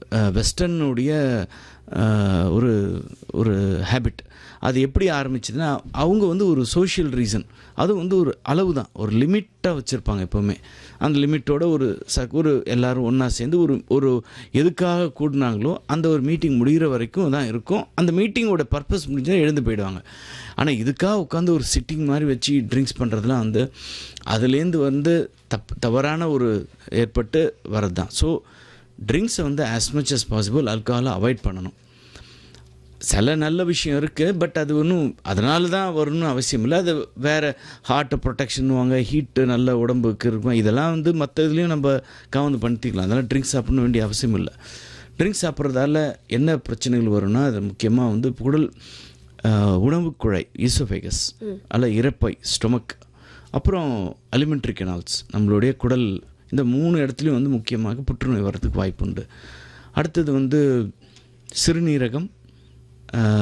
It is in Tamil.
வெஸ்டர்னுடைய ஒரு ஒரு ஹேபிட் அது எப்படி ஆரம்பிச்சதுன்னா அவங்க வந்து ஒரு சோஷியல் ரீசன் அது வந்து ஒரு அளவு தான் ஒரு லிமிட்டாக வச்சுருப்பாங்க எப்போவுமே அந்த லிமிட்டோட ஒரு ச ஒரு எல்லாரும் ஒன்றா சேர்ந்து ஒரு ஒரு எதுக்காக கூடினாங்களோ அந்த ஒரு மீட்டிங் முடிகிற வரைக்கும் தான் இருக்கும் அந்த மீட்டிங்கோட பர்பஸ் முடிஞ்சால் எழுந்து போயிடுவாங்க ஆனால் இதுக்காக உட்காந்து ஒரு சிட்டிங் மாதிரி வச்சு ட்ரிங்க்ஸ் பண்ணுறதுலாம் வந்து அதுலேருந்து வந்து தப் தவறான ஒரு ஏற்பட்டு வர்றது தான் ஸோ ட்ரிங்க்ஸை வந்து ஆஸ் மச் as பாசிபிள் ஆல்கஹாலை அவாய்ட் பண்ணணும் சில நல்ல விஷயம் இருக்குது பட் அது ஒன்றும் அதனால தான் வரணும்னு அவசியம் இல்லை அது வேறு ஹார்ட்டை ப்ரொடெக்ஷன்வாங்க ஹீட்டு நல்ல உடம்புக்கு இருக்கும் இதெல்லாம் வந்து மற்ற இதுலேயும் நம்ம கவர்ந்து பண்ணிக்கலாம் அதெல்லாம் ட்ரிங்க்ஸ் சாப்பிடணும் வேண்டிய அவசியம் இல்லை ட்ரிங்க்ஸ் சாப்பிட்றதால என்ன பிரச்சனைகள் வரும்னா அது முக்கியமாக வந்து குடல் ஆஹ், உணவுக் குழாய் ஈசோஃபேகஸ் அல்ல இறப்பை ஸ்டொமக் அப்புறம் அலிமெண்ட்ரி கெனால்ஸ் நம்மளுடைய குடல் இந்த மூணு இடத்துலையும் வந்து முக்கியமாக புற்றுநோய் வர்றதுக்கு வாய்ப்புண்டு அடுத்தது வந்து சிறுநீரகம் ஆஹ்,